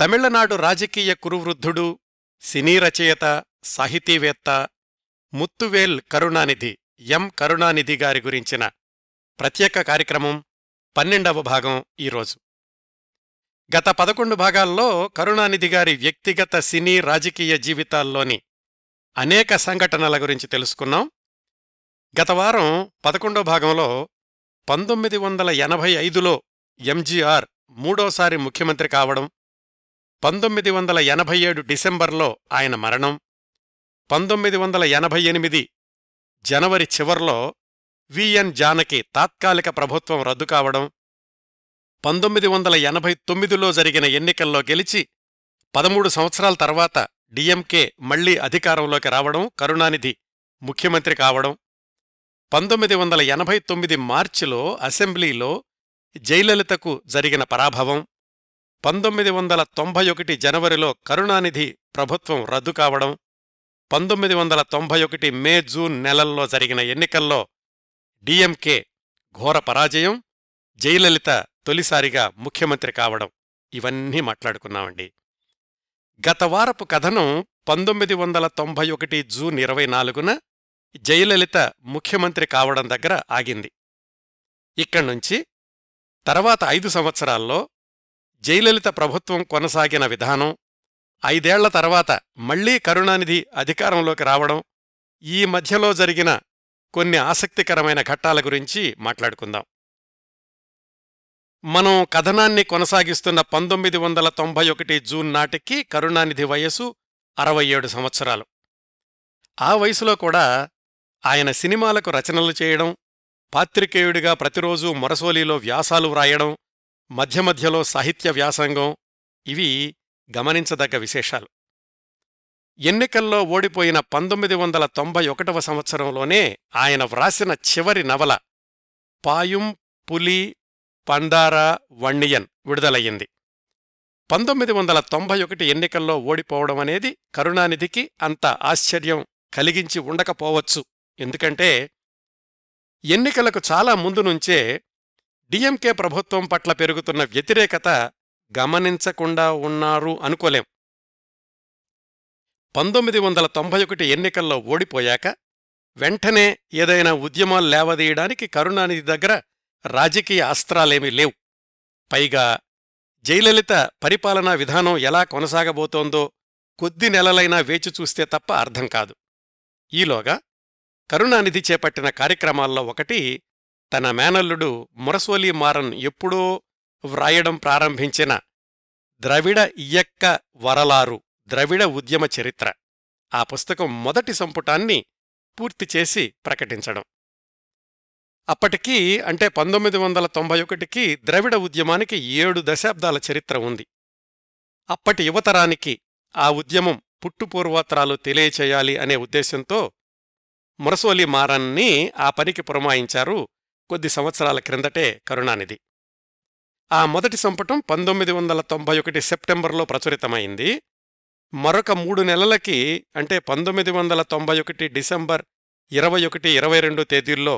తమిళనాడు రాజకీయ కురువృద్ధుడు సినీ రచయిత సాహితీవేత్త ముత్తువేల్ కరుణానిధి ఎం కరుణానిధి గారి గురించిన ప్రత్యేక కార్యక్రమం పన్నెండవ భాగం ఈరోజు గత పదకొండు భాగాల్లో కరుణానిధి గారి వ్యక్తిగత సినీ రాజకీయ జీవితాల్లోని అనేక సంఘటనల గురించి తెలుసుకున్నాం గత వారం పదకొండో భాగంలో పంతొమ్మిది వందల ఎనభై ఐదులో ఎంజీఆర్ మూడోసారి ముఖ్యమంత్రి కావడం పంతొమ్మిది వందల ఎనభై ఏడు డిసెంబర్లో ఆయన మరణం పంతొమ్మిది వందల ఎనభై ఎనిమిది జనవరి చివర్లో విఎన్ జానకి తాత్కాలిక ప్రభుత్వం రద్దు కావడం పంతొమ్మిది వందల ఎనభై తొమ్మిదిలో జరిగిన ఎన్నికల్లో గెలిచి పదమూడు సంవత్సరాల తర్వాత డిఎంకే మళ్లీ అధికారంలోకి రావడం కరుణానిధి ముఖ్యమంత్రి కావడం పంతొమ్మిది వందల ఎనభై తొమ్మిది మార్చిలో అసెంబ్లీలో జయలలితకు జరిగిన పరాభవం పంతొమ్మిది వందల తొంభై ఒకటి జనవరిలో కరుణానిధి ప్రభుత్వం రద్దు కావడం పంతొమ్మిది వందల తొంభై ఒకటి మే జూన్ నెలల్లో జరిగిన ఎన్నికల్లో డిఎంకే ఘోర పరాజయం జయలలిత తొలిసారిగా ముఖ్యమంత్రి కావడం ఇవన్నీ మాట్లాడుకున్నామండి గత వారపు కథనం పంతొమ్మిది వందల తొంభై ఒకటి జూన్ ఇరవై నాలుగున జయలలిత ముఖ్యమంత్రి కావడం దగ్గర ఆగింది ఇక్కడ్నుంచి తర్వాత ఐదు సంవత్సరాల్లో జయలలిత ప్రభుత్వం కొనసాగిన విధానం ఐదేళ్ల తర్వాత మళ్లీ కరుణానిధి అధికారంలోకి రావడం ఈ మధ్యలో జరిగిన కొన్ని ఆసక్తికరమైన ఘట్టాల గురించి మాట్లాడుకుందాం మనం కథనాన్ని కొనసాగిస్తున్న పంతొమ్మిది వందల తొంభై ఒకటి జూన్ నాటికి కరుణానిధి వయసు అరవై ఏడు సంవత్సరాలు ఆ వయసులో కూడా ఆయన సినిమాలకు రచనలు చేయడం పాత్రికేయుడిగా ప్రతిరోజూ మొరసోలీలో వ్యాసాలు వ్రాయడం మధ్య మధ్యలో సాహిత్య వ్యాసంగం ఇవి గమనించదగ్గ విశేషాలు ఎన్నికల్లో ఓడిపోయిన పంతొమ్మిది వందల తొంభై ఒకటవ సంవత్సరంలోనే ఆయన వ్రాసిన చివరి నవల పాయుం పులి పందారా వణ్ణియన్ విడుదలయ్యింది పంతొమ్మిది వందల తొంభై ఒకటి ఎన్నికల్లో ఓడిపోవడం అనేది కరుణానిధికి అంత ఆశ్చర్యం కలిగించి ఉండకపోవచ్చు ఎందుకంటే ఎన్నికలకు చాలా ముందు నుంచే డిఎంకే ప్రభుత్వం పట్ల పెరుగుతున్న వ్యతిరేకత గమనించకుండా ఉన్నారు అనుకోలేం పంతొమ్మిది వందల తొంభై ఒకటి ఎన్నికల్లో ఓడిపోయాక వెంటనే ఏదైనా ఉద్యమాలు లేవదీయడానికి కరుణానిధి దగ్గర రాజకీయ అస్త్రాలేమీ లేవు పైగా జయలలిత పరిపాలనా విధానం ఎలా కొనసాగబోతోందో కొద్ది నెలలైనా వేచి చూస్తే తప్ప అర్థం కాదు ఈలోగా కరుణానిధి చేపట్టిన కార్యక్రమాల్లో ఒకటి తన మేనల్లుడు మురసోలి మారన్ ఎప్పుడో వ్రాయడం ప్రారంభించిన ద్రవిడ ఇయ్యక్క వరలారు ద్రవిడ ఉద్యమ చరిత్ర ఆ పుస్తకం మొదటి సంపుటాన్ని పూర్తి చేసి ప్రకటించడం అప్పటికీ అంటే పంతొమ్మిది వందల తొంభై ఒకటికి ద్రవిడ ఉద్యమానికి ఏడు దశాబ్దాల చరిత్ర ఉంది అప్పటి యువతరానికి ఆ ఉద్యమం పుట్టుపూర్వోత్తరాలు తెలియచేయాలి అనే ఉద్దేశంతో మురసోలి మారన్ని ఆ పనికి పురమాయించారు కొద్ది సంవత్సరాల క్రిందటే కరుణానిధి ఆ మొదటి సంపుటం పంతొమ్మిది వందల తొంభై ఒకటి సెప్టెంబర్లో ప్రచురితమైంది మరొక మూడు నెలలకి అంటే పంతొమ్మిది వందల తొంభై ఒకటి డిసెంబర్ ఇరవై ఒకటి ఇరవై రెండు తేదీల్లో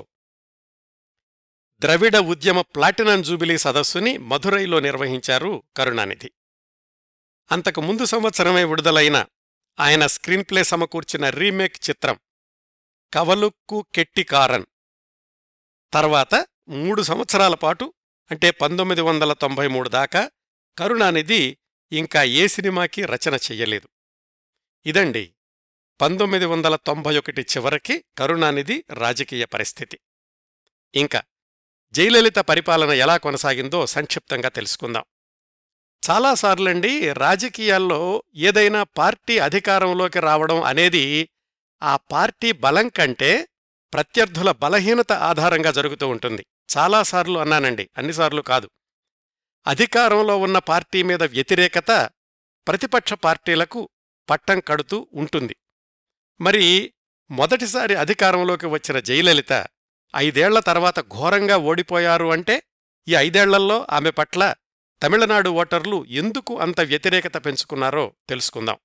ద్రవిడ ఉద్యమ ప్లాటినం జూబిలీ సదస్సుని మధురైలో నిర్వహించారు కరుణానిధి అంతకు ముందు సంవత్సరమే విడుదలైన ఆయన స్క్రీన్ప్లే సమకూర్చిన రీమేక్ చిత్రం కవలుక్కు కెట్టికారన్ తర్వాత మూడు సంవత్సరాల పాటు అంటే పంతొమ్మిది వందల తొంభై మూడు దాకా కరుణానిధి ఇంకా ఏ సినిమాకి రచన చెయ్యలేదు ఇదండి పంతొమ్మిది వందల తొంభై ఒకటి చివరికి కరుణానిధి రాజకీయ పరిస్థితి ఇంకా జయలలిత పరిపాలన ఎలా కొనసాగిందో సంక్షిప్తంగా తెలుసుకుందాం చాలాసార్లండి రాజకీయాల్లో ఏదైనా పార్టీ అధికారంలోకి రావడం అనేది ఆ పార్టీ బలం కంటే ప్రత్యర్థుల బలహీనత ఆధారంగా జరుగుతూ ఉంటుంది చాలాసార్లు అన్నానండి అన్నిసార్లు కాదు అధికారంలో ఉన్న పార్టీ మీద వ్యతిరేకత ప్రతిపక్ష పార్టీలకు పట్టం కడుతూ ఉంటుంది మరి మొదటిసారి అధికారంలోకి వచ్చిన జయలలిత ఐదేళ్ల తర్వాత ఘోరంగా ఓడిపోయారు అంటే ఈ ఐదేళ్లలో ఆమె పట్ల తమిళనాడు ఓటర్లు ఎందుకు అంత వ్యతిరేకత పెంచుకున్నారో తెలుసుకుందాం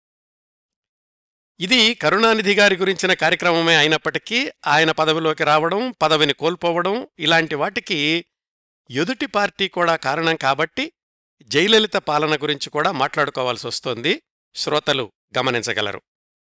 ఇది కరుణానిధి గారి గురించిన కార్యక్రమమే అయినప్పటికీ ఆయన పదవిలోకి రావడం పదవిని కోల్పోవడం ఇలాంటి వాటికి ఎదుటి పార్టీ కూడా కారణం కాబట్టి జయలలిత పాలన గురించి కూడా మాట్లాడుకోవాల్సి వస్తోంది శ్రోతలు గమనించగలరు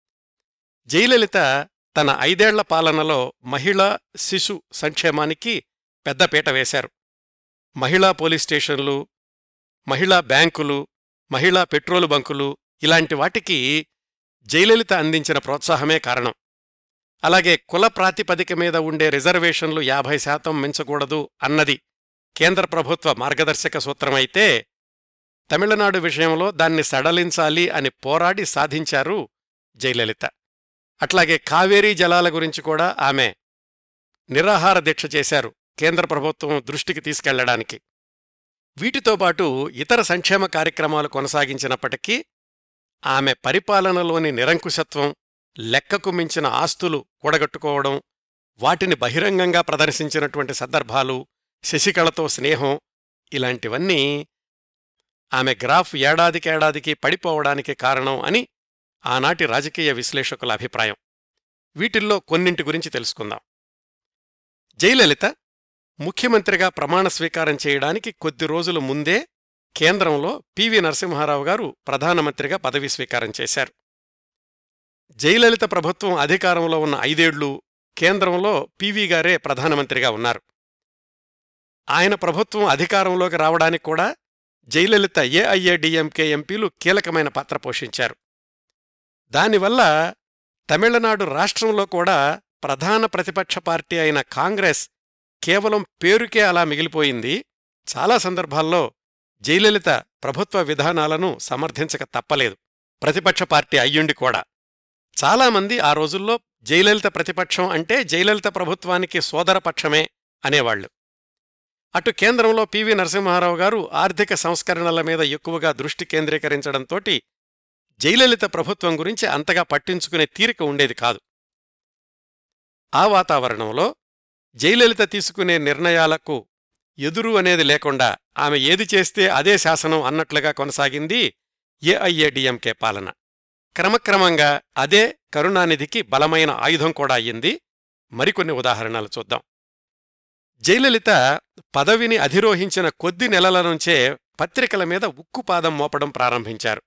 జయలలిత తన ఐదేళ్ల పాలనలో మహిళా శిశు సంక్షేమానికి పెద్దపీట వేశారు మహిళా పోలీస్ స్టేషన్లు మహిళా బ్యాంకులు మహిళా పెట్రోలు బంకులు ఇలాంటి వాటికి జయలలిత అందించిన ప్రోత్సాహమే కారణం అలాగే కుల ప్రాతిపదిక మీద ఉండే రిజర్వేషన్లు యాభై శాతం మించకూడదు అన్నది కేంద్ర ప్రభుత్వ మార్గదర్శక సూత్రమైతే తమిళనాడు విషయంలో దాన్ని సడలించాలి అని పోరాడి సాధించారు జయలలిత అట్లాగే కావేరీ జలాల గురించి కూడా ఆమె నిరాహార దీక్ష చేశారు కేంద్ర ప్రభుత్వం దృష్టికి తీసుకెళ్లడానికి వీటితో పాటు ఇతర సంక్షేమ కార్యక్రమాలు కొనసాగించినప్పటికీ ఆమె పరిపాలనలోని నిరంకుశత్వం లెక్కకు మించిన ఆస్తులు కూడగట్టుకోవడం వాటిని బహిరంగంగా ప్రదర్శించినటువంటి సందర్భాలు శశికళతో స్నేహం ఇలాంటివన్నీ ఆమె గ్రాఫ్ ఏడాదికేడాదికి పడిపోవడానికి కారణం అని ఆనాటి రాజకీయ విశ్లేషకుల అభిప్రాయం వీటిల్లో కొన్నింటి గురించి తెలుసుకుందాం జయలలిత ముఖ్యమంత్రిగా ప్రమాణ స్వీకారం చేయడానికి కొద్ది రోజుల ముందే కేంద్రంలో పివి నరసింహారావు గారు ప్రధానమంత్రిగా పదవీ స్వీకారం చేశారు జయలలిత ప్రభుత్వం అధికారంలో ఉన్న ఐదేళ్లు కేంద్రంలో పివి గారే ప్రధానమంత్రిగా ఉన్నారు ఆయన ప్రభుత్వం అధికారంలోకి రావడానికి కూడా జయలలిత ఏఐఏడిఎంకే ఎంపీలు కీలకమైన పాత్ర పోషించారు దానివల్ల తమిళనాడు రాష్ట్రంలో కూడా ప్రధాన ప్రతిపక్ష పార్టీ అయిన కాంగ్రెస్ కేవలం పేరుకే అలా మిగిలిపోయింది చాలా సందర్భాల్లో జయలలిత ప్రభుత్వ విధానాలను సమర్థించక తప్పలేదు ప్రతిపక్ష పార్టీ అయ్యుండి కూడా చాలామంది ఆ రోజుల్లో జయలలిత ప్రతిపక్షం అంటే జయలలిత ప్రభుత్వానికి సోదరపక్షమే అనేవాళ్లు అటు కేంద్రంలో పివి నరసింహారావు గారు ఆర్థిక సంస్కరణల మీద ఎక్కువగా దృష్టి కేంద్రీకరించడంతోటి జయలలిత ప్రభుత్వం గురించి అంతగా పట్టించుకునే తీరిక ఉండేది కాదు ఆ వాతావరణంలో జయలలిత తీసుకునే నిర్ణయాలకు ఎదురు అనేది లేకుండా ఆమె ఏది చేస్తే అదే శాసనం అన్నట్లుగా కొనసాగింది ఏఐఏడిఎంకే పాలన క్రమక్రమంగా అదే కరుణానిధికి బలమైన ఆయుధం కూడా అయ్యింది మరికొన్ని ఉదాహరణలు చూద్దాం జయలలిత పదవిని అధిరోహించిన కొద్ది నెలల నుంచే పత్రికల మీద ఉక్కుపాదం మోపడం ప్రారంభించారు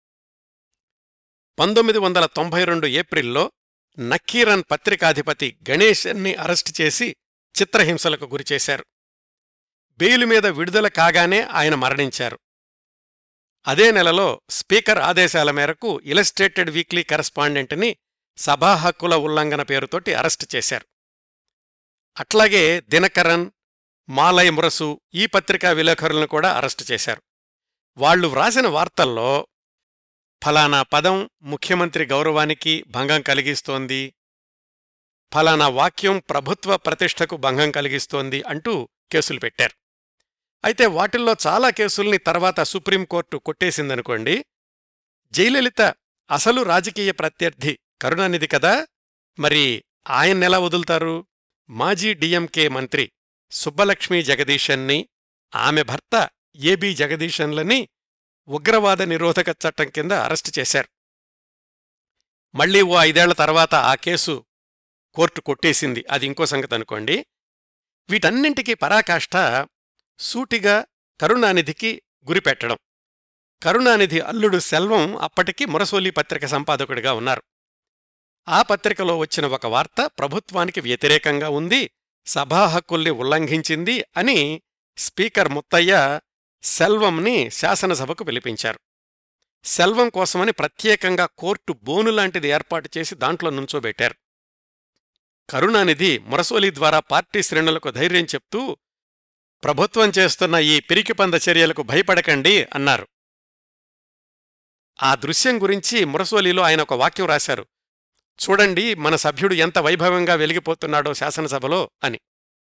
పంతొమ్మిది వందల తొంభై రెండు ఏప్రిల్లో నక్కీరన్ పత్రికాధిపతి గణేశన్ని అరెస్టు చేసి చిత్రహింసలకు గురిచేశారు బెయిలు మీద విడుదల కాగానే ఆయన మరణించారు అదే నెలలో స్పీకర్ ఆదేశాల మేరకు ఇలస్ట్రేటెడ్ వీక్లీ కరస్పాండెంట్ని సభా హక్కుల ఉల్లంఘన పేరుతోటి అరెస్టు చేశారు అట్లాగే దినకరన్ మాలయ మురసు ఈ పత్రికా విలేకరులను కూడా అరెస్టు చేశారు వాళ్లు వ్రాసిన వార్తల్లో ఫలానా పదం ముఖ్యమంత్రి గౌరవానికి భంగం కలిగిస్తోంది ఫలానా వాక్యం ప్రభుత్వ ప్రతిష్టకు భంగం కలిగిస్తోంది అంటూ కేసులు పెట్టారు అయితే వాటిల్లో చాలా కేసుల్ని తర్వాత సుప్రీంకోర్టు కొట్టేసిందనుకోండి జయలలిత అసలు రాజకీయ ప్రత్యర్థి కరుణానిధి కదా మరి ఆయన్నెలా వదులుతారు మాజీ డిఎంకే మంత్రి సుబ్బలక్ష్మీ జగదీశన్ని ఆమె భర్త ఏబి జగదీశన్లని ఉగ్రవాద నిరోధక చట్టం కింద అరెస్టు చేశారు మళ్లీ ఓ ఐదేళ్ల తర్వాత ఆ కేసు కోర్టు కొట్టేసింది అది ఇంకో సంగతి అనుకోండి వీటన్నింటికీ పరాకాష్ఠ సూటిగా కరుణానిధికి గురిపెట్టడం కరుణానిధి అల్లుడు సెల్వం అప్పటికి మురసోలి పత్రిక సంపాదకుడిగా ఉన్నారు ఆ పత్రికలో వచ్చిన ఒక వార్త ప్రభుత్వానికి వ్యతిరేకంగా ఉంది సభా హక్కుల్ని ఉల్లంఘించింది అని స్పీకర్ ముత్తయ్య సెల్వంని శాసనసభకు పిలిపించారు సెల్వం కోసమని ప్రత్యేకంగా కోర్టు బోనులాంటిది ఏర్పాటు చేసి దాంట్లో నుంచోబెట్టారు కరుణానిధి మురసోలి ద్వారా పార్టీ శ్రేణులకు ధైర్యం చెప్తూ ప్రభుత్వం చేస్తున్న ఈ పిరికిపంద చర్యలకు భయపడకండి అన్నారు ఆ దృశ్యం గురించి మురసోలిలో ఆయన ఒక వాక్యం రాశారు చూడండి మన సభ్యుడు ఎంత వైభవంగా వెలిగిపోతున్నాడో శాసనసభలో అని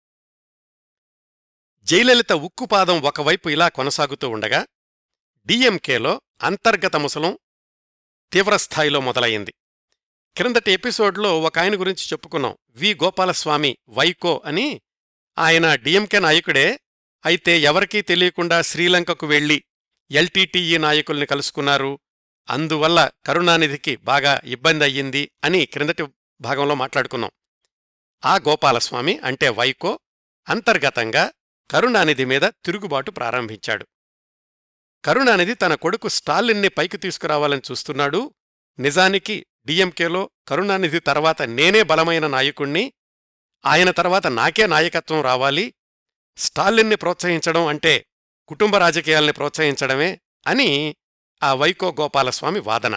జయలలిత ఉక్కుపాదం ఒకవైపు ఇలా కొనసాగుతూ ఉండగా డిఎంకేలో అంతర్గత ముసలం తీవ్రస్థాయిలో మొదలయింది క్రిందటి ఎపిసోడ్లో ఒక ఆయన గురించి చెప్పుకున్నాం వి గోపాలస్వామి వైకో అని ఆయన డిఎంకే నాయకుడే అయితే ఎవరికీ తెలియకుండా శ్రీలంకకు వెళ్లి ఎల్టీటీఈ నాయకుల్ని కలుసుకున్నారు అందువల్ల కరుణానిధికి బాగా ఇబ్బంది అయ్యింది అని క్రిందటి భాగంలో మాట్లాడుకున్నాం ఆ గోపాలస్వామి అంటే వైకో అంతర్గతంగా కరుణానిధి మీద తిరుగుబాటు ప్రారంభించాడు కరుణానిధి తన కొడుకు స్టాలిన్ని పైకి తీసుకురావాలని చూస్తున్నాడు నిజానికి డిఎంకేలో కరుణానిధి తర్వాత నేనే బలమైన నాయకుణ్ణి ఆయన తర్వాత నాకే నాయకత్వం రావాలి స్టాలిన్ని ప్రోత్సహించడం అంటే కుటుంబ రాజకీయాల్ని ప్రోత్సహించడమే అని ఆ వైకో గోపాలస్వామి వాదన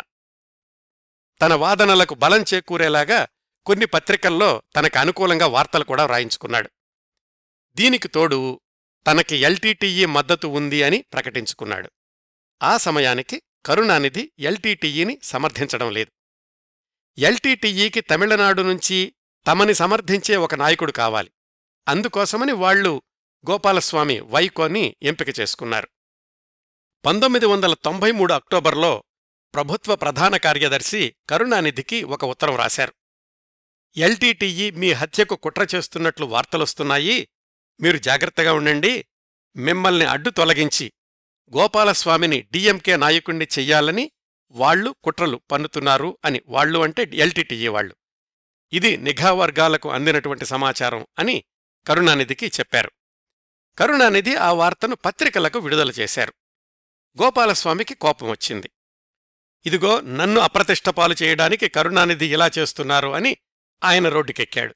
తన వాదనలకు బలం చేకూరేలాగా కొన్ని పత్రికల్లో తనకు అనుకూలంగా వార్తలు కూడా వ్రాయించుకున్నాడు దీనికి తోడు తనకి ఎల్టీటీఈ మద్దతు ఉంది అని ప్రకటించుకున్నాడు ఆ సమయానికి కరుణానిధి ఎల్టీటీఈని సమర్థించడం లేదు ఎల్టీటీఈకి తమిళనాడు నుంచి తమని సమర్థించే ఒక నాయకుడు కావాలి అందుకోసమని వాళ్లు గోపాలస్వామి వైకోని ఎంపిక చేసుకున్నారు పంతొమ్మిది వందల తొంభై మూడు అక్టోబర్లో ప్రభుత్వ ప్రధాన కార్యదర్శి కరుణానిధికి ఒక ఉత్తరం రాశారు ఎల్టీటీఈ మీ హత్యకు కుట్ర చేస్తున్నట్లు వార్తలొస్తున్నాయి మీరు జాగ్రత్తగా ఉండండి మిమ్మల్ని అడ్డు తొలగించి గోపాలస్వామిని డిఎంకే నాయకుణ్ణి చెయ్యాలని వాళ్లు కుట్రలు పన్నుతున్నారు అని వాళ్లు అంటే ఎల్టీటీఈ వాళ్లు ఇది నిఘా వర్గాలకు అందినటువంటి సమాచారం అని కరుణానిధికి చెప్పారు కరుణానిధి ఆ వార్తను పత్రికలకు విడుదల చేశారు గోపాలస్వామికి కోపం వచ్చింది ఇదిగో నన్ను అప్రతిష్టపాలు చేయడానికి కరుణానిధి ఇలా చేస్తున్నారు అని ఆయన రోడ్డుకెక్కాడు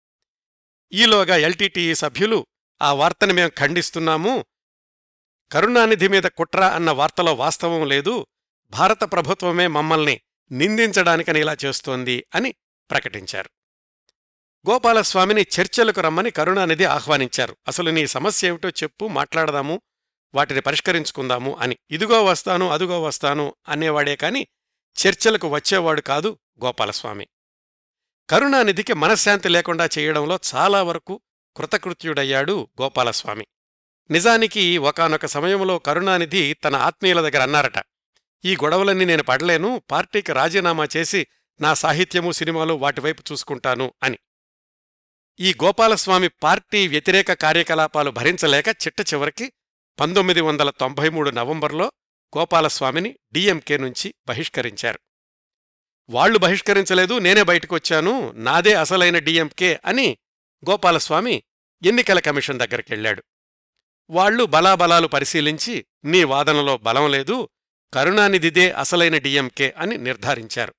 ఈలోగా ఎల్టీటీఈ సభ్యులు ఆ వార్తని మేం ఖండిస్తున్నాము కరుణానిధి మీద కుట్ర అన్న వార్తలో వాస్తవం లేదు భారత ప్రభుత్వమే మమ్మల్ని నిందించడానికని ఇలా చేస్తోంది అని ప్రకటించారు గోపాలస్వామిని చర్చలకు రమ్మని కరుణానిధి ఆహ్వానించారు అసలు నీ సమస్య ఏమిటో చెప్పు మాట్లాడదాము వాటిని పరిష్కరించుకుందాము అని ఇదిగో వస్తాను అదుగో వస్తాను అనేవాడే కాని చర్చలకు వచ్చేవాడు కాదు గోపాలస్వామి కరుణానిధికి మనశ్శాంతి లేకుండా చేయడంలో చాలా వరకు కృతకృత్యుడయ్యాడు గోపాలస్వామి నిజానికి ఒకానొక సమయంలో కరుణానిధి తన ఆత్మీయుల దగ్గర అన్నారట ఈ గొడవలన్నీ నేను పడలేను పార్టీకి రాజీనామా చేసి నా సాహిత్యము సినిమాలు వాటివైపు చూసుకుంటాను అని ఈ గోపాలస్వామి పార్టీ వ్యతిరేక కార్యకలాపాలు భరించలేక చిట్ట చివరికి పంతొమ్మిది వందల తొంభై మూడు నవంబర్లో గోపాలస్వామిని డిఎంకే నుంచి బహిష్కరించారు వాళ్లు బహిష్కరించలేదు నేనే బయటకొచ్చాను నాదే అసలైన డిఎంకే అని గోపాలస్వామి ఎన్నికల కమిషన్ దగ్గరికెళ్లాడు వాళ్లు బలాబలాలు పరిశీలించి నీ వాదనలో బలం లేదు కరుణానిధిదే అసలైన డిఎంకే అని నిర్ధారించారు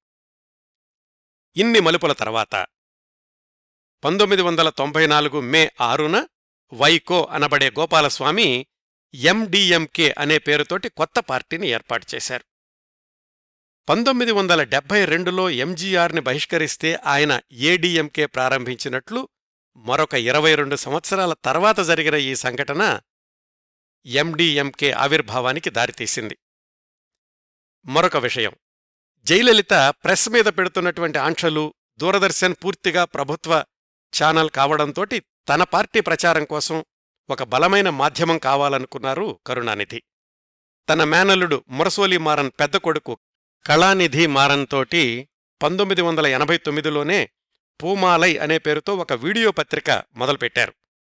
ఇన్ని మలుపుల తర్వాత పంతొమ్మిది వందల తొంభై నాలుగు మే ఆరున వైకో అనబడే గోపాలస్వామి ఎండిఎంకే అనే పేరుతోటి కొత్త పార్టీని ఏర్పాటు చేశారు పంతొమ్మిది వందల డెబ్బై రెండులో ఎంజీఆర్ని బహిష్కరిస్తే ఆయన ఏడీఎంకే ప్రారంభించినట్లు మరొక ఇరవై రెండు సంవత్సరాల తర్వాత జరిగిన ఈ సంఘటన ఎండిఎంకే ఆవిర్భావానికి దారితీసింది మరొక విషయం జయలలిత ప్రెస్ మీద పెడుతున్నటువంటి ఆంక్షలు దూరదర్శన్ పూర్తిగా ప్రభుత్వ ఛానల్ కావడంతోటి తన పార్టీ ప్రచారం కోసం ఒక బలమైన మాధ్యమం కావాలనుకున్నారు కరుణానిధి తన మేనల్లుడు మురసోలి మారన్ పెద్ద కొడుకు కళానిధి మారన్ తోటి పంతొమ్మిది వందల ఎనభై తొమ్మిదిలోనే పూమాలై అనే పేరుతో ఒక వీడియో పత్రిక మొదలుపెట్టారు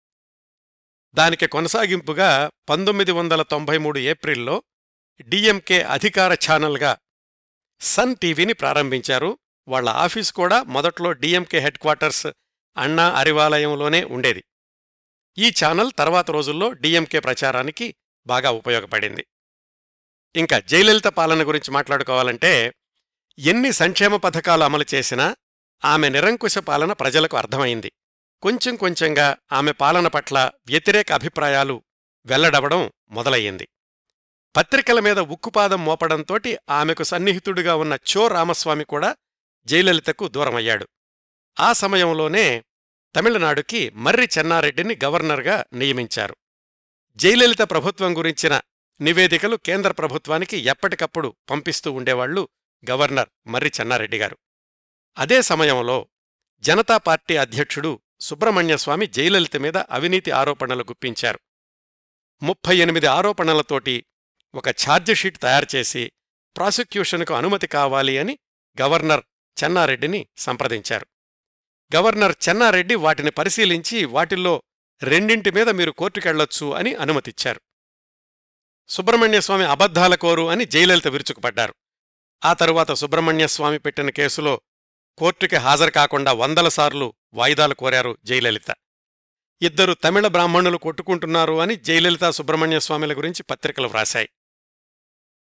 దానికి కొనసాగింపుగా పంతొమ్మిది వందల తొంభై మూడు ఏప్రిల్లో డిఎంకే అధికార ఛానల్గా సన్ టీవీని ప్రారంభించారు వాళ్ల ఆఫీస్ కూడా మొదట్లో డిఎంకే హెడ్ క్వార్టర్స్ అన్నా అరివాలయంలోనే ఉండేది ఈ ఛానల్ తర్వాత రోజుల్లో డిఎంకే ప్రచారానికి బాగా ఉపయోగపడింది ఇంకా జయలలిత పాలన గురించి మాట్లాడుకోవాలంటే ఎన్ని సంక్షేమ పథకాలు అమలు చేసినా ఆమె నిరంకుశ పాలన ప్రజలకు అర్థమైంది కొంచెం కొంచెంగా ఆమె పాలన పట్ల వ్యతిరేక అభిప్రాయాలు వెల్లడవడం మొదలయ్యింది పత్రికల మీద ఉక్కుపాదం మోపడంతోటి ఆమెకు సన్నిహితుడిగా ఉన్న చో రామస్వామి కూడా జయలలితకు దూరమయ్యాడు ఆ సమయంలోనే తమిళనాడుకి మర్రి చెన్నారెడ్డిని గవర్నర్గా నియమించారు జయలలిత ప్రభుత్వం గురించిన నివేదికలు కేంద్ర ప్రభుత్వానికి ఎప్పటికప్పుడు పంపిస్తూ ఉండేవాళ్లు గవర్నర్ మర్రి చెన్నారెడ్డి గారు అదే సమయంలో జనతా పార్టీ అధ్యక్షుడు సుబ్రహ్మణ్యస్వామి జయలలిత మీద అవినీతి ఆరోపణలు గుప్పించారు ముప్పై ఎనిమిది ఆరోపణలతోటి ఒక ఛార్జిషీట్ తయారుచేసి ప్రాసిక్యూషన్కు అనుమతి కావాలి అని గవర్నర్ చెన్నారెడ్డిని సంప్రదించారు గవర్నర్ చెన్నారెడ్డి వాటిని పరిశీలించి వాటిల్లో రెండింటి మీద మీరు కోర్టుకెళ్లొచ్చు అని అనుమతిచ్చారు సుబ్రహ్మణ్యస్వామి అబద్ధాల కోరు అని జయలలిత విరుచుకుపడ్డారు ఆ తరువాత సుబ్రహ్మణ్యస్వామి పెట్టిన కేసులో కోర్టుకి హాజరు కాకుండా వందల సార్లు వాయిదాలు కోరారు జయలలిత ఇద్దరు తమిళ బ్రాహ్మణులు కొట్టుకుంటున్నారు అని జయలలిత సుబ్రహ్మణ్యస్వామిల గురించి పత్రికలు వ్రాశాయి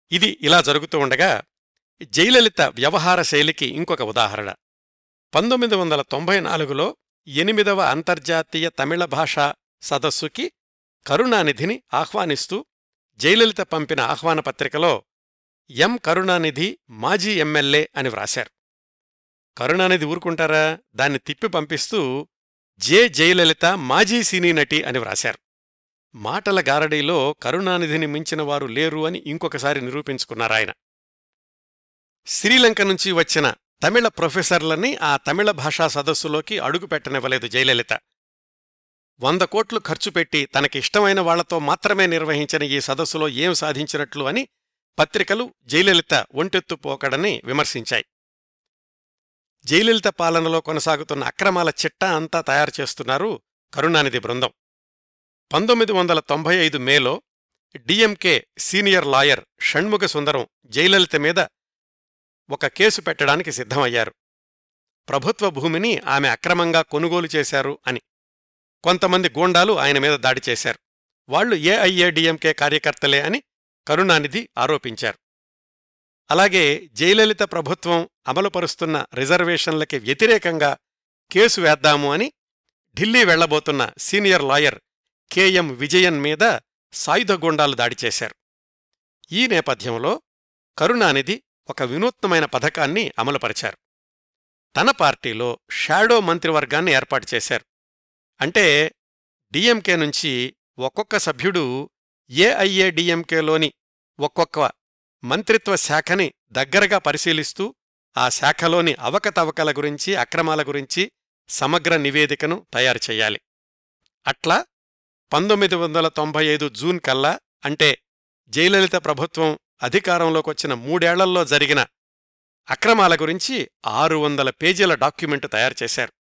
ఇది ఇలా జరుగుతూ ఉండగా జయలలిత వ్యవహార శైలికి ఇంకొక ఉదాహరణ పంతొమ్మిది వందల తొంభై నాలుగులో ఎనిమిదవ అంతర్జాతీయ తమిళ భాషా సదస్సుకి కరుణానిధిని ఆహ్వానిస్తూ జయలలిత పంపిన ఆహ్వాన పత్రికలో ఎం కరుణానిధి మాజీ ఎమ్మెల్యే అని వ్రాశారు కరుణానిధి ఊరుకుంటారా దాన్ని తిప్పి పంపిస్తూ జె జయలలిత మాజీ సినీ నటి అని వ్రాశారు మాటల గారడీలో కరుణానిధిని మించిన వారు లేరు అని ఇంకొకసారి నిరూపించుకున్నారాయన శ్రీలంక నుంచి వచ్చిన తమిళ ప్రొఫెసర్లని ఆ తమిళ భాషా సదస్సులోకి అడుగుపెట్టనివ్వలేదు జయలలిత వంద కోట్లు ఖర్చు పెట్టి తనకిష్టమైన వాళ్లతో మాత్రమే నిర్వహించిన ఈ సదస్సులో ఏం సాధించినట్లు అని పత్రికలు జయలలిత ఒంటెత్తుపోకడని విమర్శించాయి జయలలిత పాలనలో కొనసాగుతున్న అక్రమాల చిట్టా అంతా తయారు చేస్తున్నారు కరుణానిధి బృందం పంతొమ్మిది వందల తొంభై ఐదు మేలో DMK senior lawyer Shanmuga Sundaram Jayalalithaa మీద ఒక కేసు పెట్టడానికి సిద్ధమయ్యారు ప్రభుత్వ భూమిని ఆమె అక్రమంగా కొనుగోలు చేశారు అని కొంతమంది గూండాలు ఆయన మీద దాడి చేశారు వాళ్లు ఏఐఏడిఎంకే కార్యకర్తలే అని కరుణానిధి ఆరోపించారు అలాగే జయలలిత ప్రభుత్వం అమలుపరుస్తున్న రిజర్వేషన్లకి వ్యతిరేకంగా కేసు వేద్దాము అని ఢిల్లీ వెళ్లబోతున్న సీనియర్ లాయర్ కెఎం విజయన్ మీద సాయుధ గుండాలు దాడి చేశారు ఈ నేపథ్యంలో కరుణానిధి ఒక వినూత్నమైన పథకాన్ని అమలుపరిచారు తన పార్టీలో షాడో మంత్రివర్గాన్ని ఏర్పాటు చేశారు అంటే డిఎంకే నుంచి ఒక్కొక్క సభ్యుడు ఏఐఏడిఎంకేలోని ఒక్కొక్క మంత్రిత్వ శాఖని దగ్గరగా పరిశీలిస్తూ ఆ శాఖలోని అవకతవకల గురించి అక్రమాల గురించి సమగ్ర నివేదికను తయారు చెయ్యాలి అట్లా పంతొమ్మిది వందల తొంభై ఐదు జూన్ కల్లా అంటే జయలలిత ప్రభుత్వం అధికారంలోకొచ్చిన మూడేళ్లల్లో జరిగిన అక్రమాల గురించి ఆరు వందల పేజీల డాక్యుమెంటు తయారు చేశారు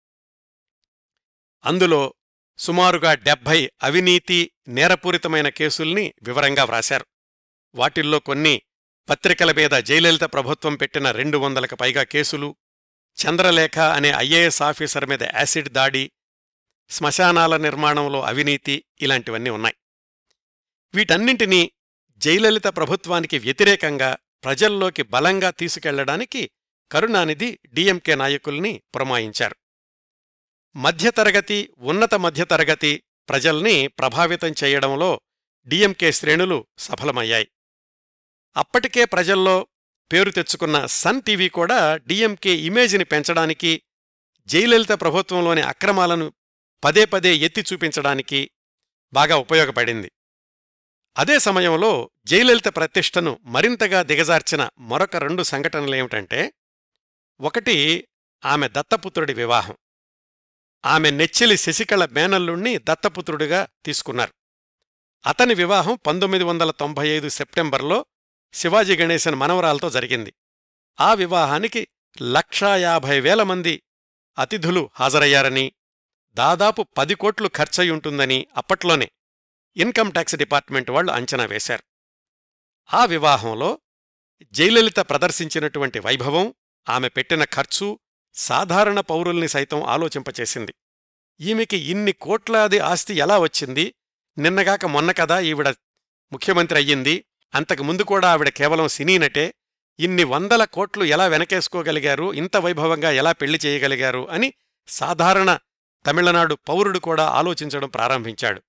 అందులో సుమారుగా డెబ్భై అవినీతి నేరపూరితమైన కేసుల్ని వివరంగా వ్రాశారు వాటిల్లో కొన్ని పత్రికల మీద జయలలిత ప్రభుత్వం పెట్టిన రెండు వందలకు పైగా కేసులు చంద్రలేఖ అనే ఐఏఎస్ ఆఫీసర్ మీద యాసిడ్ దాడి శ్మశానాల నిర్మాణంలో అవినీతి ఇలాంటివన్నీ ఉన్నాయి వీటన్నింటినీ జయలలిత ప్రభుత్వానికి వ్యతిరేకంగా ప్రజల్లోకి బలంగా తీసుకెళ్లడానికి కరుణానిధి డిఎంకే నాయకుల్ని పురమాయించారు మధ్యతరగతి ఉన్నత మధ్యతరగతి ప్రజల్ని ప్రభావితం చేయడంలో డిఎంకే శ్రేణులు సఫలమయ్యాయి అప్పటికే ప్రజల్లో పేరు తెచ్చుకున్న సన్ టీవీ కూడా డిఎంకే ఇమేజ్ని పెంచడానికి జయలలిత ప్రభుత్వంలోని అక్రమాలను పదే పదే ఎత్తి చూపించడానికి బాగా ఉపయోగపడింది అదే సమయంలో జయలలిత ప్రతిష్టను మరింతగా దిగజార్చిన మరొక రెండు సంఘటనలేమిటంటే ఒకటి ఆమె దత్తపుత్రుడి వివాహం ఆమె నెచ్చెలి శశికళ మేనల్లుణ్ణి దత్తపుత్రుడిగా తీసుకున్నారు అతని వివాహం పంతొమ్మిది వందల తొంభై ఐదు సెప్టెంబర్లో శివాజీ గణేశన్ మనవరాలతో జరిగింది ఆ వివాహానికి లక్షా యాభై వేల మంది అతిథులు హాజరయ్యారని దాదాపు పది కోట్లు ఖర్చయుంటుందని అప్పట్లోనే ఇన్కమ్ ట్యాక్స్ డిపార్ట్మెంట్ వాళ్లు అంచనా వేశారు ఆ వివాహంలో జయలలిత ప్రదర్శించినటువంటి వైభవం ఆమె పెట్టిన ఖర్చు సాధారణ పౌరుల్ని సైతం ఆలోచింపచేసింది ఈమెకి ఇన్ని కోట్లాది ఆస్తి ఎలా వచ్చింది నిన్నగాక మొన్న కదా ఈవిడ ముఖ్యమంత్రి అయ్యింది అంతకు ముందు కూడా ఆవిడ కేవలం సినీ నటే ఇన్ని వందల కోట్లు ఎలా వెనకేసుకోగలిగారు ఇంత వైభవంగా ఎలా పెళ్లి చేయగలిగారు అని సాధారణ తమిళనాడు పౌరుడు కూడా ఆలోచించడం ప్రారంభించాడు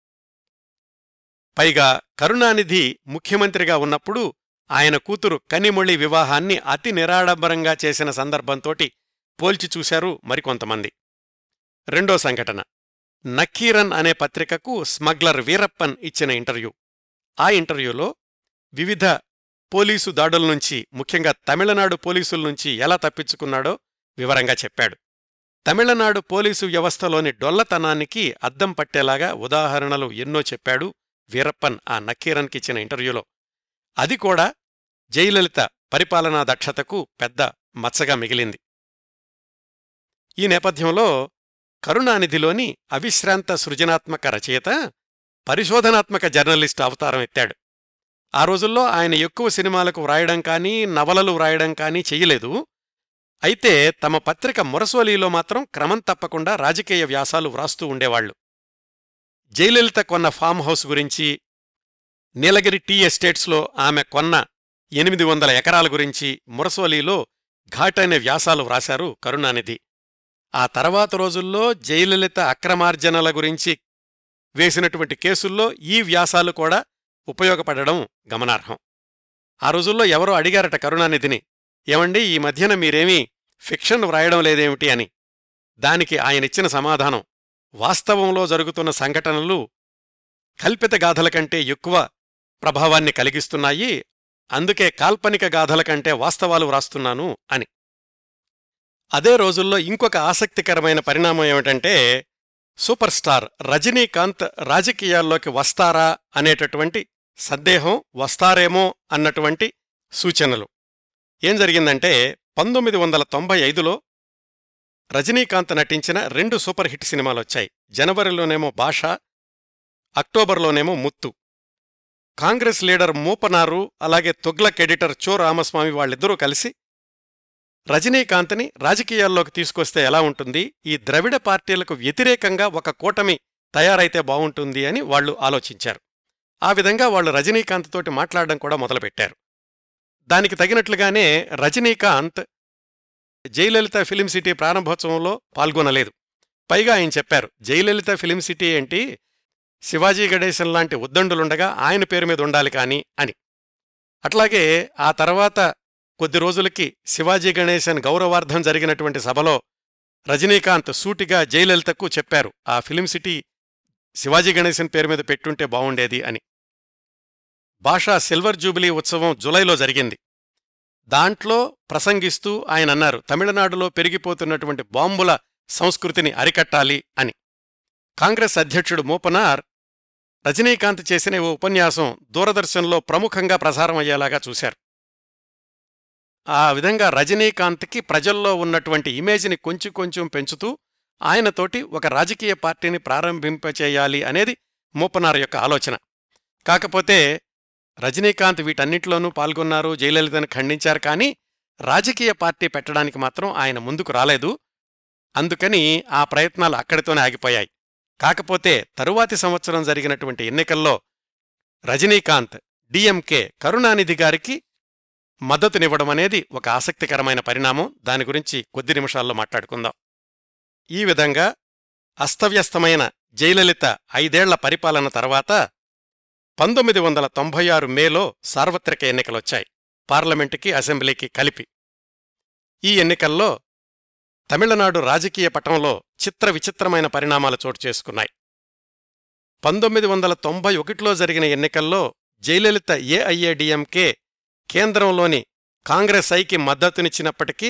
పైగా కరుణానిధి ముఖ్యమంత్రిగా ఉన్నప్పుడు ఆయన కూతురు కనిమొళి వివాహాన్ని అతి నిరాడంబరంగా చేసిన సందర్భంతోటి పోల్చి చూశారు మరికొంతమంది రెండో సంఘటన నక్కీరన్ అనే పత్రికకు స్మగ్లర్ వీరప్పన్ ఇచ్చిన ఇంటర్వ్యూ ఆ ఇంటర్వ్యూలో వివిధ పోలీసు దాడుల నుంచి ముఖ్యంగా తమిళనాడు పోలీసుల నుంచి ఎలా తప్పించుకున్నాడో వివరంగా చెప్పాడు తమిళనాడు పోలీసు వ్యవస్థలోని డొల్లతనానికి అద్దం పట్టేలాగా ఉదాహరణలు ఎన్నో చెప్పాడు వీరప్పన్ ఆ నక్కీరన్కిచ్చిన ఇంటర్వ్యూలో అది కూడా జయలలిత పరిపాలనా దక్షతకు పెద్ద మచ్చగా మిగిలింది ఈ నేపథ్యంలో కరుణానిధిలోని అవిశ్రాంత సృజనాత్మక రచయిత పరిశోధనాత్మక జర్నలిస్టు అవతారం ఎత్తాడు ఆ రోజుల్లో ఆయన ఎక్కువ సినిమాలకు వ్రాయడం కానీ నవలలు వ్రాయడం కానీ చెయ్యలేదు అయితే తమ పత్రిక మురసోలీలో మాత్రం క్రమం తప్పకుండా రాజకీయ వ్యాసాలు వ్రాస్తూ ఉండేవాళ్లు జయలలిత కొన్న ఫామ్ హౌస్ గురించి నీలగిరి టీ ఎస్టేట్స్లో ఆమె కొన్న ఎనిమిది వందల ఎకరాల గురించి మురసోలీలో ఘాటైన వ్యాసాలు వ్రాశారు కరుణానిధి ఆ తర్వాత రోజుల్లో జయలలిత అక్రమార్జనల గురించి వేసినటువంటి కేసుల్లో ఈ వ్యాసాలు కూడా ఉపయోగపడడం గమనార్హం ఆ రోజుల్లో ఎవరో అడిగారట కరుణానిధిని ఏమండి ఈ మధ్యన మీరేమీ ఫిక్షన్ వ్రాయడం లేదేమిటి అని దానికి ఆయనిచ్చిన సమాధానం వాస్తవంలో జరుగుతున్న సంఘటనలు కల్పిత గాథల కంటే ఎక్కువ ప్రభావాన్ని కలిగిస్తున్నాయి అందుకే కాల్పనిక గాథల కంటే వాస్తవాలు వ్రాస్తున్నాను అని అదే రోజుల్లో ఇంకొక ఆసక్తికరమైన పరిణామం ఏమిటంటే సూపర్ స్టార్ రజనీకాంత్ రాజకీయాల్లోకి వస్తారా అనేటటువంటి సందేహం వస్తారేమో అన్నటువంటి సూచనలు ఏం జరిగిందంటే పంతొమ్మిది వందల తొంభై ఐదులో రజనీకాంత్ నటించిన రెండు సూపర్ హిట్ సినిమాలొచ్చాయి జనవరిలోనేమో భాష అక్టోబర్లోనేమో ముత్తు కాంగ్రెస్ లీడర్ మూపనారు అలాగే తొగ్లక్ ఎడిటర్ చో రామస్వామి వాళ్ళిద్దరూ కలిసి రజనీకాంత్ని రాజకీయాల్లోకి తీసుకొస్తే ఎలా ఉంటుంది ఈ ద్రవిడ పార్టీలకు వ్యతిరేకంగా ఒక కూటమి తయారైతే బావుంటుంది అని వాళ్లు ఆలోచించారు ఆ విధంగా వాళ్లు రజనీకాంత్ తోటి మాట్లాడడం కూడా మొదలుపెట్టారు దానికి తగినట్లుగానే రజనీకాంత్ జయలలిత ఫిలిం సిటీ ప్రారంభోత్సవంలో పాల్గొనలేదు పైగా ఆయన చెప్పారు జయలలిత ఫిలిం సిటీ ఏంటి శివాజీ గణేశన్ లాంటి ఉద్దండులుండగా ఆయన పేరు మీద ఉండాలి కాని అని అట్లాగే ఆ తర్వాత కొద్ది రోజులకి శివాజీ గణేశన్ గౌరవార్థం జరిగినటువంటి సభలో రజనీకాంత్ సూటిగా జయలలితకు చెప్పారు ఆ ఫిలిం సిటీ శివాజీ గణేశన్ పేరు మీద పెట్టుంటే బావుండేది అని భాషా సిల్వర్ జూబిలీ ఉత్సవం జులైలో జరిగింది దాంట్లో ప్రసంగిస్తూ ఆయన అన్నారు తమిళనాడులో పెరిగిపోతున్నటువంటి బాంబుల సంస్కృతిని అరికట్టాలి అని కాంగ్రెస్ అధ్యక్షుడు మూపనార్ రజనీకాంత్ చేసిన ఓ ఉపన్యాసం దూరదర్శన్లో ప్రముఖంగా ప్రసారం అయ్యేలాగా చూశారు ఆ విధంగా రజనీకాంత్కి ప్రజల్లో ఉన్నటువంటి ఇమేజ్ని కొంచెం కొంచెం పెంచుతూ ఆయనతోటి ఒక రాజకీయ పార్టీని ప్రారంభింపచేయాలి అనేది మూపనార్ యొక్క ఆలోచన కాకపోతే రజనీకాంత్ వీటన్నిటిలోనూ పాల్గొన్నారు జయలలితను ఖండించారు కానీ రాజకీయ పార్టీ పెట్టడానికి మాత్రం ఆయన ముందుకు రాలేదు అందుకని ఆ ప్రయత్నాలు అక్కడితోనే ఆగిపోయాయి కాకపోతే తరువాతి సంవత్సరం జరిగినటువంటి ఎన్నికల్లో రజనీకాంత్ డిఎంకే కరుణానిధి గారికి మద్దతునివ్వడం అనేది ఒక ఆసక్తికరమైన పరిణామం దాని గురించి కొద్ది నిమిషాల్లో మాట్లాడుకుందాం ఈ విధంగా అస్తవ్యస్తమైన జయలలిత ఐదేళ్ల పరిపాలన తర్వాత పంతొమ్మిది వందల తొంభై ఆరు మేలో సార్వత్రిక ఎన్నికలొచ్చాయి పార్లమెంటుకి అసెంబ్లీకి కలిపి ఈ ఎన్నికల్లో తమిళనాడు రాజకీయ పటంలో చిత్ర విచిత్రమైన పరిణామాలు చోటు చేసుకున్నాయి పంతొమ్మిది వందల తొంభై ఒకటిలో జరిగిన ఎన్నికల్లో జయలలిత ఏఐఏడిఎంకే కేంద్రంలోని కాంగ్రెస్ ఐకి మద్దతునిచ్చినప్పటికీ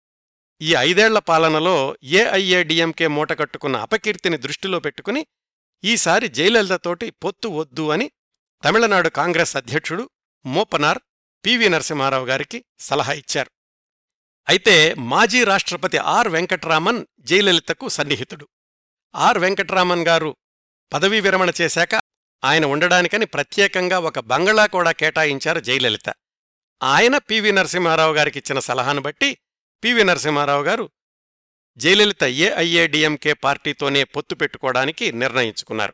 ఈ ఐదేళ్ల పాలనలో ఏఐఏడిఎంకే మూటకట్టుకున్న అపకీర్తిని దృష్టిలో పెట్టుకుని ఈసారి జయలలితతోటి పొత్తు వద్దు అని తమిళనాడు కాంగ్రెస్ అధ్యక్షుడు మోపనార్ పివి నరసింహారావు గారికి సలహా ఇచ్చారు అయితే మాజీ రాష్ట్రపతి ఆర్ వెంకట్రామన్ జయలలితకు సన్నిహితుడు ఆర్ వెంకట్రామన్ గారు పదవీ విరమణ చేశాక ఆయన ఉండడానికని ప్రత్యేకంగా ఒక బంగళా కూడా కేటాయించారు జయలలిత ఆయన పివి నరసింహారావు గారికిచ్చిన సలహాను బట్టి పివి నరసింహారావు గారు జయలలిత ఏఐఏడిఎంకే పార్టీతోనే పొత్తు పెట్టుకోవడానికి నిర్ణయించుకున్నారు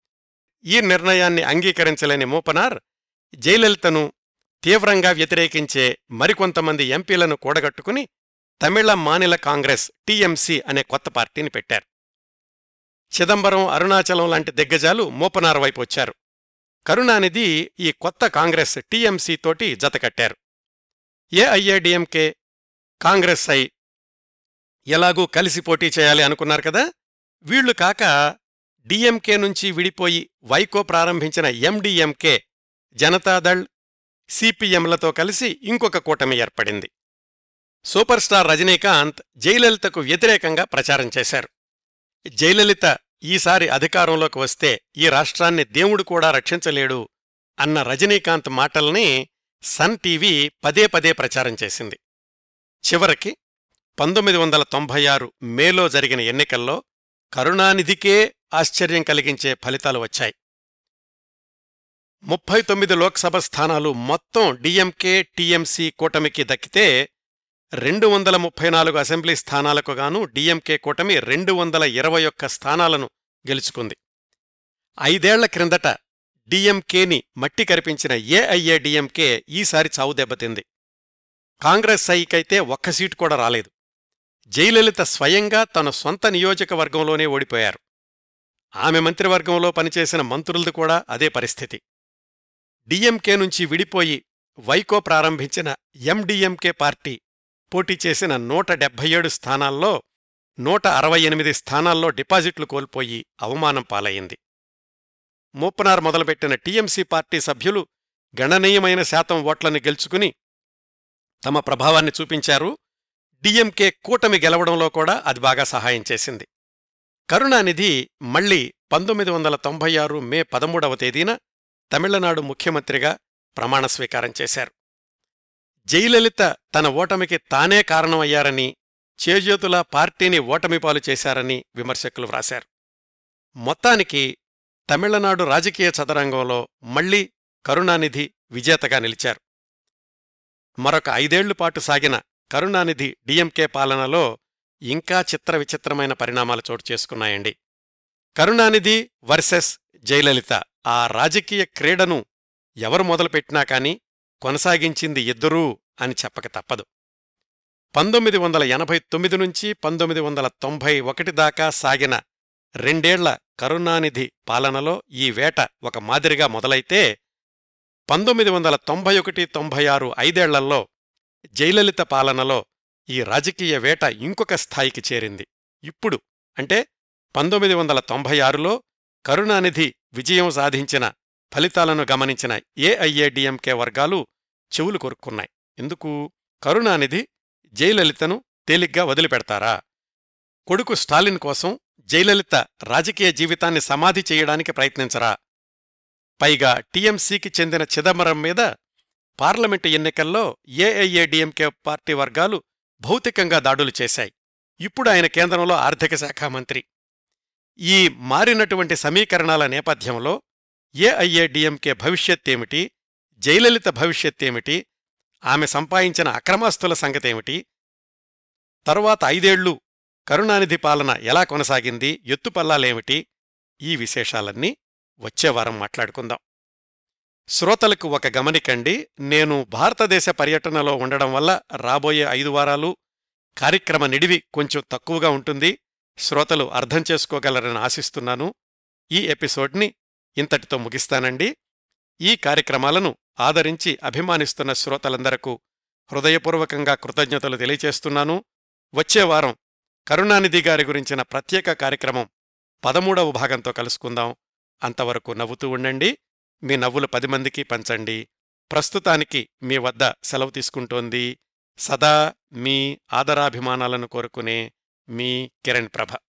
ఈ నిర్ణయాన్ని అంగీకరించలేని మూపనార్ జయలలితను తీవ్రంగా వ్యతిరేకించే మరికొంతమంది ఎంపీలను కూడగట్టుకుని తమిళ మానిల కాంగ్రెస్ టీఎంసీ అనే కొత్త పార్టీని పెట్టారు చిదంబరం అరుణాచలం లాంటి దిగ్గజాలు మూపనార్ వైపు వచ్చారు కరుణానిధి ఈ కొత్త కాంగ్రెస్ టీఎంసీ తోటి జతకట్టారు ఏఐఏడిఎంకే కాంగ్రెస్ ఐ ఎలాగూ కలిసి పోటీ చేయాలి అనుకున్నారు కదా వీళ్లు కాక డిఎంకే నుంచి విడిపోయి వైకో ప్రారంభించిన ఎండిఎంకే జనతాదళ్ సిపిఎంలతో కలిసి ఇంకొక కూటమి ఏర్పడింది సూపర్ స్టార్ రజనీకాంత్ జయలలితకు వ్యతిరేకంగా ప్రచారం చేశారు జయలలిత ఈసారి అధికారంలోకి వస్తే ఈ రాష్ట్రాన్ని దేవుడు కూడా రక్షించలేడు అన్న రజనీకాంత్ మాటల్ని సన్ టీవీ పదే పదే ప్రచారం చేసింది చివరికి పంతొమ్మిది వందల తొంభై ఆరు మేలో జరిగిన ఎన్నికల్లో కరుణానిధికే ఆశ్చర్యం కలిగించే ఫలితాలు వచ్చాయి ముప్పై తొమ్మిది లోక్సభ స్థానాలు మొత్తం డిఎంకే టీఎంసీ కూటమికి దక్కితే రెండు వందల ముప్పై నాలుగు అసెంబ్లీ స్థానాలకు గాను డిఎంకే కూటమి రెండు వందల ఇరవై ఒక్క స్థానాలను గెలుచుకుంది ఐదేళ్ల క్రిందట డిఎంకేని మట్టి కరిపించిన ఏఐఏడిఎంకే ఈసారి చావు దెబ్బతింది కాంగ్రెస్ సైకైతే ఒక్క సీటు కూడా రాలేదు జయలలిత స్వయంగా తన సొంత నియోజకవర్గంలోనే ఓడిపోయారు ఆమె మంత్రివర్గంలో పనిచేసిన మంత్రులది కూడా అదే పరిస్థితి డిఎంకే నుంచి విడిపోయి వైకో ప్రారంభించిన ఎండిఎంకే పార్టీ పోటీ చేసిన నూట డెబ్బై ఏడు స్థానాల్లో నూట అరవై ఎనిమిది స్థానాల్లో డిపాజిట్లు కోల్పోయి అవమానం పాలయ్యింది మూపనార్ మొదలుపెట్టిన టీఎంసీ పార్టీ సభ్యులు గణనీయమైన శాతం ఓట్లను గెలుచుకుని తమ ప్రభావాన్ని చూపించారు డిఎంకే కూటమి గెలవడంలో కూడా అది బాగా సహాయం చేసింది కరుణానిధి మళ్లీ పంతొమ్మిది వందల తొంభై ఆరు మే పదమూడవ తేదీన తమిళనాడు ముఖ్యమంత్రిగా ప్రమాణ స్వీకారం చేశారు జయలలిత తన ఓటమికి తానే కారణమయ్యారని చేజేతులా పార్టీని ఓటమిపాలు చేశారని విమర్శకులు వ్రాశారు మొత్తానికి తమిళనాడు రాజకీయ చదరంగంలో మళ్లీ కరుణానిధి విజేతగా నిలిచారు మరొక ఐదేళ్లు పాటు సాగిన కరుణానిధి డిఎంకే పాలనలో ఇంకా చిత్ర విచిత్రమైన పరిణామాలు చోటు చేసుకున్నాయండి కరుణానిధి వర్సెస్ జయలలిత ఆ రాజకీయ క్రీడను ఎవరు మొదలుపెట్టినా కాని కొనసాగించింది ఇద్దరూ అని చెప్పక తప్పదు పంతొమ్మిది వందల ఎనభై తొమ్మిది నుంచి పంతొమ్మిది వందల తొంభై ఒకటి దాకా సాగిన రెండేళ్ల కరుణానిధి పాలనలో ఈ వేట ఒక మాదిరిగా మొదలైతే పంతొమ్మిది వందల తొంభై ఒకటి తొంభై ఆరు ఐదేళ్లలో జయలలిత పాలనలో ఈ రాజకీయ వేట ఇంకొక స్థాయికి చేరింది ఇప్పుడు అంటే పంతొమ్మిది వందల తొంభై ఆరులో కరుణానిధి విజయం సాధించిన ఫలితాలను గమనించిన ఏఐఏడిఎంకే వర్గాలు చెవులు కొరుక్కున్నాయి ఎందుకు కరుణానిధి జయలలితను తేలిగ్గా వదిలిపెడతారా కొడుకు స్టాలిన్ కోసం జయలలిత రాజకీయ జీవితాన్ని సమాధి చేయడానికి ప్రయత్నించరా పైగా టీఎంసీకి చెందిన చిదంబరం మీద పార్లమెంటు ఎన్నికల్లో ఏఐఏడిఎంకే పార్టీ వర్గాలు భౌతికంగా దాడులు చేశాయి ఇప్పుడు ఆయన కేంద్రంలో ఆర్థిక శాఖ మంత్రి ఈ మారినటువంటి సమీకరణాల నేపథ్యంలో ఏఐఏడిఎంకే భవిష్యత్తేమిటి జయలలిత భవిష్యత్తేమిటి ఆమె సంపాదించిన అక్రమాస్తుల సంగతేమిటి తరువాత ఐదేళ్లు కరుణానిధి పాలన ఎలా కొనసాగింది ఎత్తుపల్లాలేమిటి ఈ విశేషాలన్నీ వచ్చేవారం మాట్లాడుకుందాం శ్రోతలకు ఒక గమనికండి నేను భారతదేశ పర్యటనలో ఉండడం వల్ల రాబోయే ఐదు వారాలు కార్యక్రమ నిడివి కొంచెం తక్కువగా ఉంటుంది శ్రోతలు అర్థం చేసుకోగలరని ఆశిస్తున్నాను ఈ ఎపిసోడ్ని ఇంతటితో ముగిస్తానండి ఈ కార్యక్రమాలను ఆదరించి అభిమానిస్తున్న శ్రోతలందరకు హృదయపూర్వకంగా కృతజ్ఞతలు తెలియచేస్తున్నాను వచ్చే వారం కరుణానిధి గారి గురించిన ప్రత్యేక కార్యక్రమం పదమూడవ భాగంతో కలుసుకుందాం అంతవరకు నవ్వుతూ ఉండండి మీ నవ్వులు పది మందికి పంచండి ప్రస్తుతానికి మీ వద్ద సెలవు తీసుకుంటోంది సదా మీ ఆదరాభిమానాలను కోరుకునే మీ కిరణ్ ప్రభ